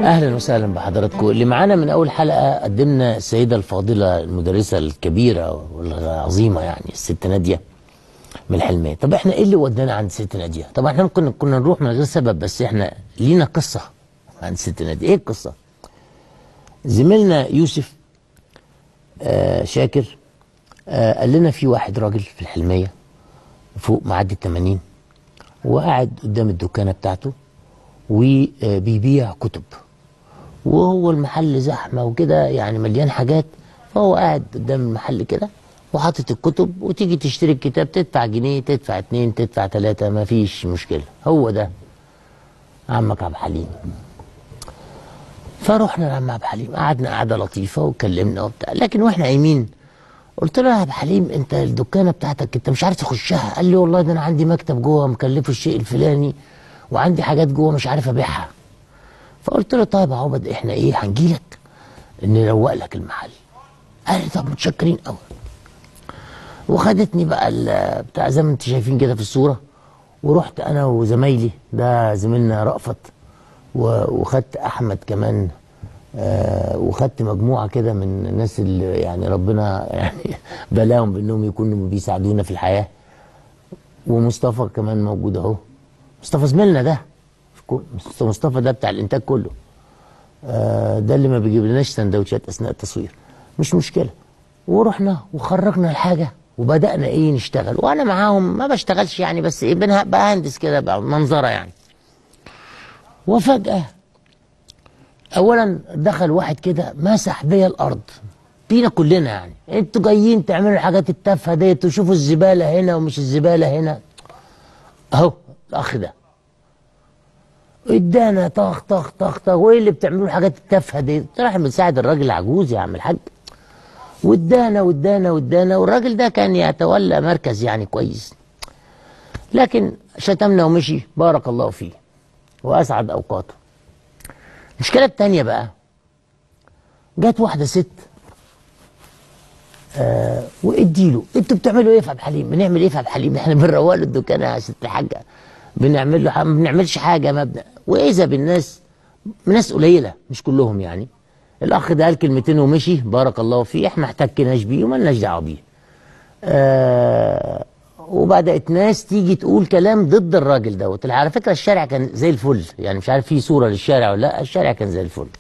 اهلا وسهلا بحضراتكم اللي معانا من اول حلقه قدمنا السيده الفاضله المدرسه الكبيره والعظيمه يعني الست ناديه من الحلميه طب احنا ايه اللي ودانا عند الست ناديه طب احنا ممكن كنا نروح من غير سبب بس احنا لينا قصه عند الست ناديه ايه القصه زميلنا يوسف آه شاكر آه قال لنا في واحد راجل في الحلميه فوق معدي ال 80 وقاعد قدام الدكانه بتاعته وبيبيع كتب وهو المحل زحمه وكده يعني مليان حاجات فهو قاعد قدام المحل كده وحاطط الكتب وتيجي تشتري الكتاب تدفع جنيه تدفع اتنين تدفع تلاته ما فيش مشكله هو ده عمك عبد الحليم فرحنا لعم عبد الحليم قعدنا قعده لطيفه واتكلمنا وبتاع لكن واحنا قايمين قلت له يا عبد الحليم انت الدكانه بتاعتك انت مش عارف تخشها قال لي والله ده انا عندي مكتب جوه مكلفه الشيء الفلاني وعندي حاجات جوه مش عارف ابيعها فقلت له طيب يا عبد احنا ايه هنجيلك نروق لك المحل قال لي طب متشكرين قوي وخدتني بقى ال- بتاع زي ما انتم شايفين كده في الصوره ورحت انا وزمايلي ده زميلنا رأفت و- وخدت احمد كمان آه وخدت مجموعه كده من الناس اللي يعني ربنا يعني بلاهم بانهم يكونوا بيساعدونا في الحياه ومصطفى كمان موجود اهو مصطفى زميلنا ده مصطفى- مصطفى ده بتاع الانتاج كله آه ده اللي ما بيجيب لناش سندوتشات اثناء التصوير مش مشكله ورحنا وخرجنا الحاجه وبدانا ايه نشتغل وانا معاهم ما بشتغلش يعني بس ايه بنه- بهندس كده بقى منظره يعني وفجاه اولا دخل واحد كده مسح بيا الارض بينا كلنا يعني انتوا جايين تعملوا الحاجات التافهه ديت وشوفوا الزباله هنا ومش الزباله هنا اهو الاخ ده ادانا طخ طخ طخ طخ وايه اللي بتعملوا الحاجات التافهه دي؟ قلت له احنا بنساعد الراجل العجوز يا عم الحاج وادانا وادانا وادانا والراجل ده كان يتولى مركز يعني كويس لكن شتمنا ومشي بارك الله فيه واسعد اوقاته المشكله التانيه بقى جت واحده ست آه واديله انتوا بتعملوا ايه في عبد الحليم؟ بنعمل ايه في عبد الحليم؟ احنا بنروق له الدكان يا ست الحاجه بنعمل له ح- ما بنعملش حاجه ما بن... واذا بالناس ناس قليله مش كلهم يعني الاخ ده قال كلمتين ومشي بارك الله فيه احنا ما احتكناش بيه ومالناش دعوه بيه آه وبدات ناس تيجي تقول كلام ضد الراجل دوت اللي على فكره الشارع كان زي الفل يعني مش عارف في صوره للشارع ولا لا الشارع كان زي الفل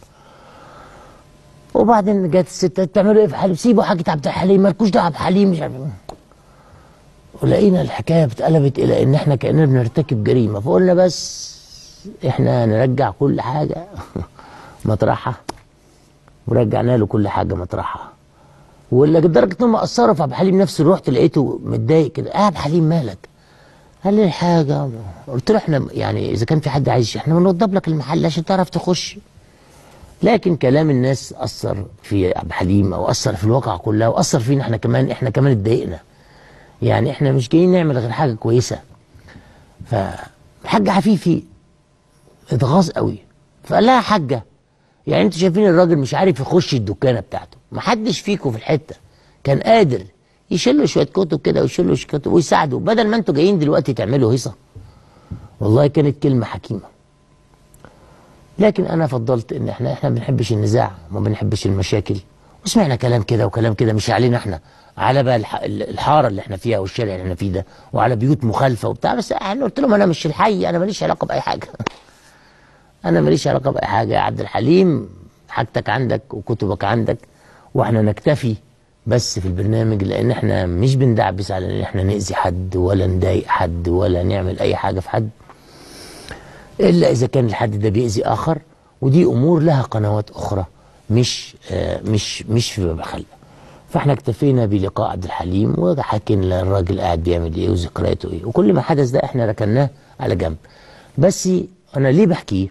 وبعدين جت الست بتعملوا ايه في حليم سيبوا حاجه عبد الحليم مالكوش دعوه بعبد الحليم مش عارف إيه. ولقينا الحكايه اتقلبت الى ان احنا كاننا بنرتكب جريمه فقلنا بس احنا نرجع كل حاجه مطرحها ورجعنا له كل حاجه مطرحها ولا لدرجه انهم اثروا في عبد الحليم نفسه رحت لقيته متضايق كده اه عبد الحليم مالك قال لي الحاجه قلت له احنا يعني اذا كان في حد عايز احنا بنوضب لك المحل عشان تعرف تخش لكن كلام الناس اثر في عبد الحليم او اثر في الواقع كلها واثر فينا احنا كمان احنا كمان اتضايقنا يعني احنا مش جايين نعمل غير حاجه كويسه فالحاج عفيفي اتغاظ قوي فقال لها يا حاجه يعني انتوا شايفين الراجل مش عارف يخش الدكانه بتاعته محدش فيكم في الحته كان قادر يشيل له شويه كتب كده ويشيل له شويه كتب ويساعده بدل ما انتوا جايين دلوقتي تعملوا هيصه والله كانت كلمه حكيمه لكن انا فضلت ان احنا احنا ما بنحبش النزاع وما بنحبش المشاكل وسمعنا كلام كده وكلام كده مش علينا احنا على بقى الح- الحاره اللي احنا فيها والشارع اللي احنا فيه ده وعلى بيوت مخالفه وبتاع بس احنا قلت لهم انا مش الحي انا ماليش علاقه باي حاجه انا ماليش علاقه باي حاجه يا عبد الحليم حاجتك عندك وكتبك عندك واحنا نكتفي بس في البرنامج لان احنا مش بندعبس على ان احنا ناذي حد ولا نضايق حد ولا نعمل اي حاجه في حد الا اذا كان الحد ده بيأذي اخر ودي امور لها قنوات اخرى مش آه مش مش في باب خلق فاحنا اكتفينا بلقاء عبد الحليم وحكينا الراجل قاعد بيعمل ايه وذكرياته ايه وكل ما حدث ده احنا ركناه على جنب بس انا ليه بحكيه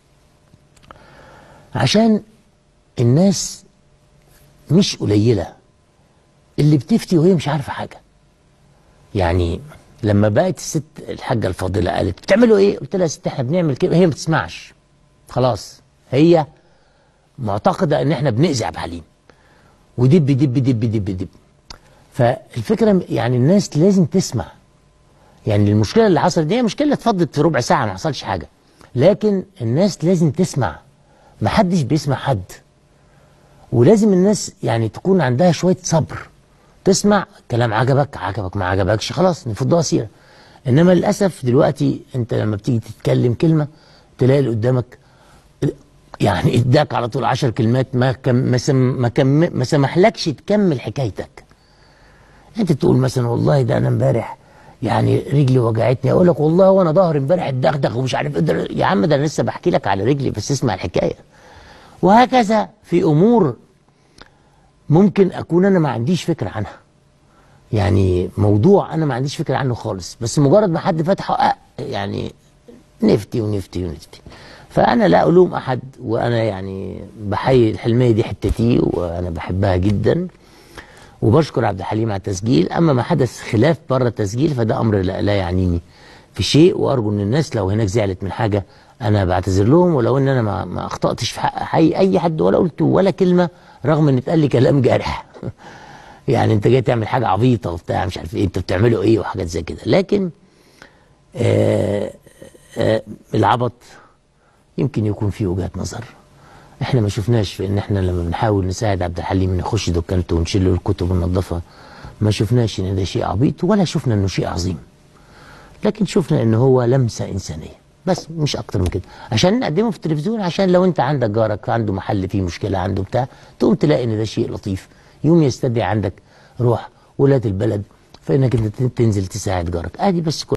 عشان الناس مش قليله اللي بتفتي وهي مش عارفه حاجه يعني لما بقت الست الحاجه الفاضله قالت بتعملوا ايه؟ قلت لها يا ست احنا بنعمل كده هي ما بتسمعش خلاص هي معتقده ان احنا بنأذي عبد الحليم ودب دب دب دب دب فالفكره يعني الناس لازم تسمع يعني المشكله اللي حصلت دي هي مشكله اتفضت في ربع ساعه ما حصلش حاجه لكن الناس لازم تسمع محدش بيسمع حد ولازم الناس يعني تكون عندها شويه صبر تسمع كلام عجبك عجبك ما عجبكش خلاص نفضها سيره انما للاسف دلوقتي انت لما بتيجي تتكلم كلمه تلاقي اللي قدامك يعني اداك على طول عشر كلمات ما كم ما, سم ما, كم ما سمحلكش تكمل حكايتك انت تقول مثلا والله ده انا امبارح يعني رجلي وجعتني اقول لك والله وانا ظهري امبارح اتدغدغ ومش عارف اقدر يا عم ده انا لسه بحكي لك على رجلي بس اسمع الحكايه وهكذا في امور ممكن اكون انا ما عنديش فكره عنها يعني موضوع انا ما عنديش فكره عنه خالص بس مجرد ما حد فتحه أه يعني نفتي ونفتي ونفتي فانا لا الوم احد وانا يعني بحيي الحلميه دي حتتي وانا بحبها جدا وبشكر عبد الحليم على التسجيل اما ما حدث خلاف بره التسجيل فده امر لا, لا يعنيني في شيء وارجو ان الناس لو هناك زعلت من حاجه انا بعتذر لهم ولو ان انا ما, ما اخطاتش في حق حي اي حد ولا قلت ولا كلمه رغم ان اتقال لي كلام جارح يعني انت جاي تعمل حاجه عبيطه وبتاع مش عارف ايه انت بتعملوا ايه وحاجات زي كده لكن آآ آآ العبط يمكن يكون فيه وجهات نظر احنا ما شفناش في ان احنا لما بنحاول نساعد عبد الحليم نخش دكانته ونشيل له الكتب وننظفها ما شفناش ان ده شيء عبيط ولا شفنا انه شيء عظيم لكن شفنا ان هو لمسه انسانيه بس مش اكتر من كده عشان نقدمه في التلفزيون عشان لو انت عندك جارك عنده محل فيه مشكله عنده بتاع تقوم تلاقي ان ده شيء لطيف يوم يستدعي عندك روح ولاد البلد فانك انت تنزل تساعد جارك ادي بس كل